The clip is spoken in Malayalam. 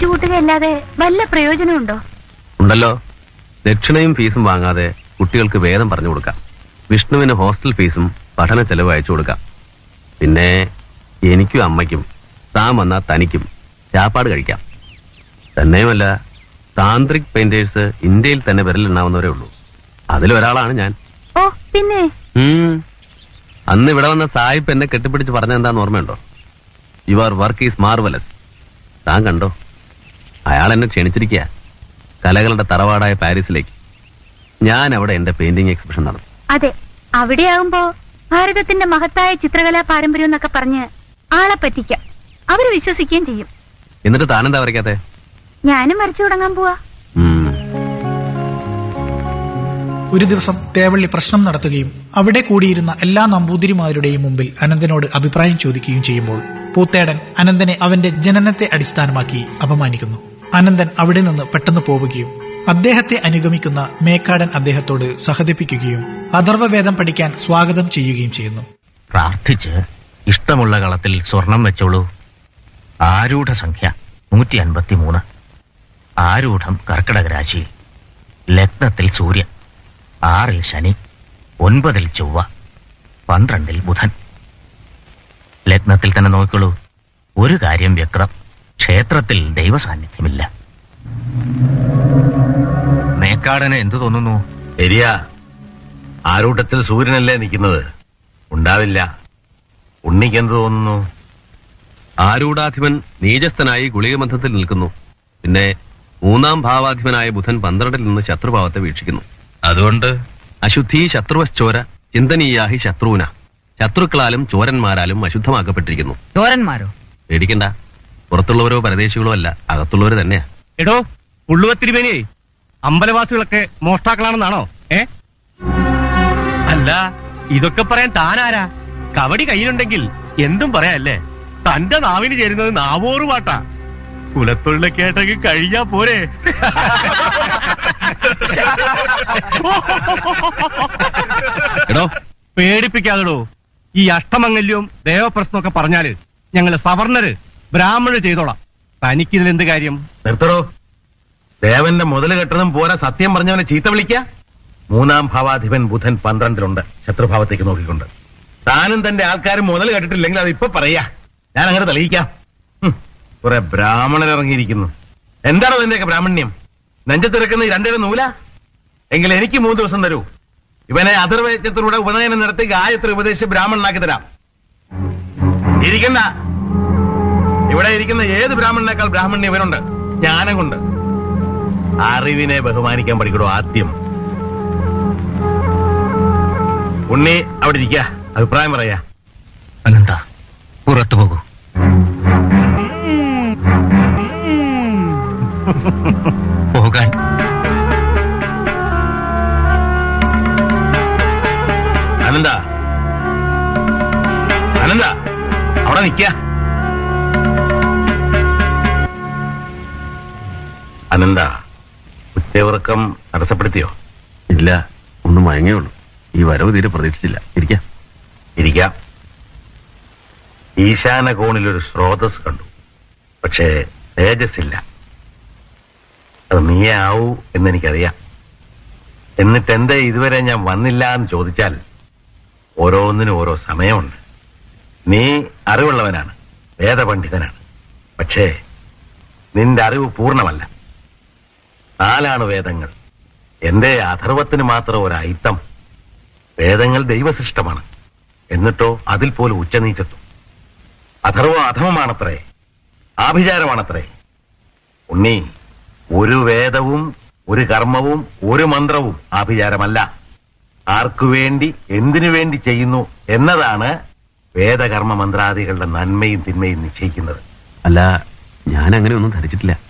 കഴിച്ചുകൂട്ടുകയല്ലാതെ വല്ല പ്രയോജനമുണ്ടോ ഉണ്ടല്ലോ ദക്ഷിണയും ഫീസും വാങ്ങാതെ കുട്ടികൾക്ക് വേദം പറഞ്ഞു കൊടുക്കാം വിഷ്ണുവിന് ഹോസ്റ്റൽ ഫീസും പഠന ചെലവ് അയച്ചു കൊടുക്കാം പിന്നെ എനിക്കും അമ്മയ്ക്കും താൻ വന്നാ തനിക്കും ചാപ്പാട് കഴിക്കാം തന്നെയുമല്ല താന്ത്രിക് പെയിന്റേഴ്സ് ഇന്ത്യയിൽ തന്നെ വിരലുണ്ടാവുന്നവരേ ഉള്ളൂ അതിലൊരാളാണ് ഞാൻ ഓ പിന്നെ ഉം. അന്ന് ഇവിടെ വന്ന സായിപ്പ് എന്നെ കെട്ടിപ്പിടിച്ച് പറഞ്ഞ എന്താന്ന് ഓർമ്മയുണ്ടോ യുവർ വർക്ക് ഈസ് മാർവലസ് താൻ കണ്ടോ അയാൾ എന്നെ ക്ഷണിച്ചിരിക്കുക കലകളുടെ തറവാടായ പാരീസിലേക്ക് ഞാൻ അവിടെ എന്റെ പെയിന്റിംഗ് എക്സിബിഷൻ നടന്നു അതെ അവിടെയാകുമ്പോ ഭാരതത്തിന്റെ മഹത്തായ ചിത്രകലാ പാരമ്പര്യം എന്നൊക്കെ പറഞ്ഞ് ആളെ പറ്റിക്കാം അവര് വിശ്വസിക്കുകയും ചെയ്യും എന്നിട്ട് താനെന്താ വരയ്ക്കാത്തെ ഞാനും വരച്ചു തുടങ്ങാൻ പോവാ ഉം. ഒരു ദിവസം തേവള്ളി പ്രശ്നം നടത്തുകയും അവിടെ കൂടിയിരുന്ന എല്ലാ നമ്പൂതിരിമാരുടെയും മുമ്പിൽ അനന്തനോട് അഭിപ്രായം ചോദിക്കുകയും ചെയ്യുമ്പോൾ പൂത്തേടൻ അനന്തനെ അവന്റെ ജനനത്തെ അടിസ്ഥാനമാക്കി അപമാനിക്കുന്നു അനന്തൻ അവിടെ നിന്ന് പെട്ടെന്ന് പോവുകയും അദ്ദേഹത്തെ അനുഗമിക്കുന്ന മേക്കാടൻ അദ്ദേഹത്തോട് സഹതിപ്പിക്കുകയും അഥർവവേദം പഠിക്കാൻ സ്വാഗതം ചെയ്യുകയും ചെയ്യുന്നു പ്രാർത്ഥിച്ച് ഇഷ്ടമുള്ള കളത്തിൽ സ്വർണം വെച്ചോളൂ ആരൂഢ സംഖ്യ നൂറ്റി അൻപത്തി മൂന്ന് ആരൂഢം കർക്കിടക രാശിയിൽ ലഗ്നത്തിൽ സൂര്യൻ ആറിൽ ശനി ഒൻപതിൽ ചൊവ്വ പന്ത്രണ്ടിൽ ബുധൻ ലഗ്നത്തിൽ തന്നെ നോക്കിക്കോളൂ ഒരു കാര്യം വ്യക്തം ക്ഷേത്രത്തിൽ ദൈവസാന്നിധ്യമില്ല മേക്കാടന് എന്തു തോന്നുന്നു ശരിയാ ആരൂട്ടത്തിൽ സൂര്യനല്ലേ നിൽക്കുന്നത് ഉണ്ടാവില്ല ഉണ്ണിക്ക് എന്ത് തോന്നുന്നു ആരൂഢാധിപൻ നീചസ്ഥനായി ഗുളികബന്ധത്തിൽ നിൽക്കുന്നു പിന്നെ മൂന്നാം ഭാവാധിപനായ ബുധൻ പന്ത്രണ്ടിൽ നിന്ന് ശത്രുഭാവത്തെ വീക്ഷിക്കുന്നു അതുകൊണ്ട് അശുദ്ധി ശത്രുവശ്ചോര ചിന്തനീയാഹി ശത്രുവിന ശത്രുക്കളാലും ചോരന്മാരാലും അശുദ്ധമാക്കപ്പെട്ടിരിക്കുന്നു ചോരന്മാരോ പേടിക്കണ്ട പുറത്തുള്ളവരോ പരദേശികളോ അല്ല അകത്തുള്ളവര് തന്നെയാ എടോ പുള്ളുവത്തിരുമേനിയെ അമ്പലവാസികളൊക്കെ മോഷ്ടാക്കളാണെന്നാണോ ഏ അല്ല ഇതൊക്കെ പറയാൻ താനാരാ കവടി കയ്യിലുണ്ടെങ്കിൽ എന്തും പറയാല്ലേ തന്റെ നാവിന് ചേരുന്നത് നാവോറ് പാട്ടാ കുലത്തൊഴിലൊക്കെ ആയിട്ടൊക്കെ കഴിഞ്ഞാ പോരെ എടോ പേടിപ്പിക്കാതെടോ ഈ അഷ്ടമംഗല്യവും ദേവപ്രശ്നമൊക്കെ പറഞ്ഞാല് ഞങ്ങള് സവർണര് ബ്രാഹ്മണര് ചെയ്തോളാം തനിക്കിതിൽ എന്ത് കാര്യം നിർത്തടോ ദേവന്റെ മുതല് കെട്ടതും പോരാ സത്യം പറഞ്ഞവനെ ചീത്ത വിളിക്ക മൂന്നാം ഭാവാധിപൻ ബുധൻ പന്ത്രണ്ടിലുണ്ട് ശത്രുഭാവത്തേക്ക് നോക്കിക്കൊണ്ട് താനും തന്റെ ആൾക്കാരും മുതൽ കെട്ടിട്ടില്ലെങ്കിൽ അത് ഇപ്പൊ പറയാ ഞാൻ അങ്ങനെ തെളിയിക്കാം ഹും, കുറെ ബ്രാഹ്മണർ ഇറങ്ങിയിരിക്കുന്നു എന്താണോ നിന്റെയൊക്കെ ബ്രാഹ്മണ്യം നെഞ്ചത്തിറക്കുന്ന ഈ രണ്ടേരെ നൂല എങ്കിൽ എനിക്ക് മൂന്ന് ദിവസം തരൂ ഇവനെ അതിർവേദ്യത്തിലൂടെ ഉപനയനം നടത്തി ഗായത്രി ഉപദേശിച്ച് ബ്രാഹ്മണനാക്കി തരാം ഇരിക്കണ്ട ഇവിടെ ഇരിക്കുന്ന ഏത് ബ്രാഹ്മണനേക്കാൾ ബ്രാഹ്മണ്യം ഇവനുണ്ട് ജ്ഞാനം കൊണ്ട് അറിവിനെ ബഹുമാനിക്കാൻ പഠിക്കണോ ആദ്യം ഉണ്ണി അവിടെ ഇരിക്ക അഭിപ്രായം പറയാ അനന്ത പുറത്തു പോകൂ പോകാൻ അനന്ത അനന്ത അവിടെ നിക്ക അനന്ത ഉച്ചയുറക്കം തടസ്സപ്പെടുത്തിയോ ഇല്ല ഒന്ന് മയങ്ങേ ഉള്ളൂ ഈ വരവ് തീരെ പ്രതീക്ഷിച്ചില്ല ഇരിക്കാം ഇരിക്കാം ഈശാന കോണിലൊരു സ്രോതസ് കണ്ടു പക്ഷേ തേജസ്സില്ല അത് നീയേ ആവൂ എന്നെനിക്കറിയാം എന്നിട്ട് എന്തേ ഇതുവരെ ഞാൻ വന്നില്ല എന്ന് ചോദിച്ചാൽ ഓരോന്നിനും ഓരോ സമയമുണ്ട് നീ അറിവുള്ളവനാണ് വേദപണ്ഡിതനാണ് പക്ഷേ നിന്റെ അറിവ് പൂർണ്ണമല്ല നാലാണ് വേദങ്ങൾ എന്റെ അഥർവത്തിന് മാത്രം ഒരു അയിത്തം വേദങ്ങൾ ദൈവസൃഷ്ടമാണ് എന്നിട്ടോ അതിൽ പോലും ഉച്ചനീചത്വം അഥർവ അധമമാണത്രേ ആഭിചാരമാണത്രേ ഉണ്ണി ഒരു വേദവും ഒരു കർമ്മവും ഒരു മന്ത്രവും ആഭിചാരമല്ല ആർക്കു വേണ്ടി എന്തിനു വേണ്ടി ചെയ്യുന്നു എന്നതാണ് വേദകർമ്മ മന്ത്രാദികളുടെ നന്മയും തിന്മയും നിശ്ചയിക്കുന്നത് അല്ല ഞാൻ അങ്ങനെ ഒന്നും ധരിച്ചിട്ടില്ല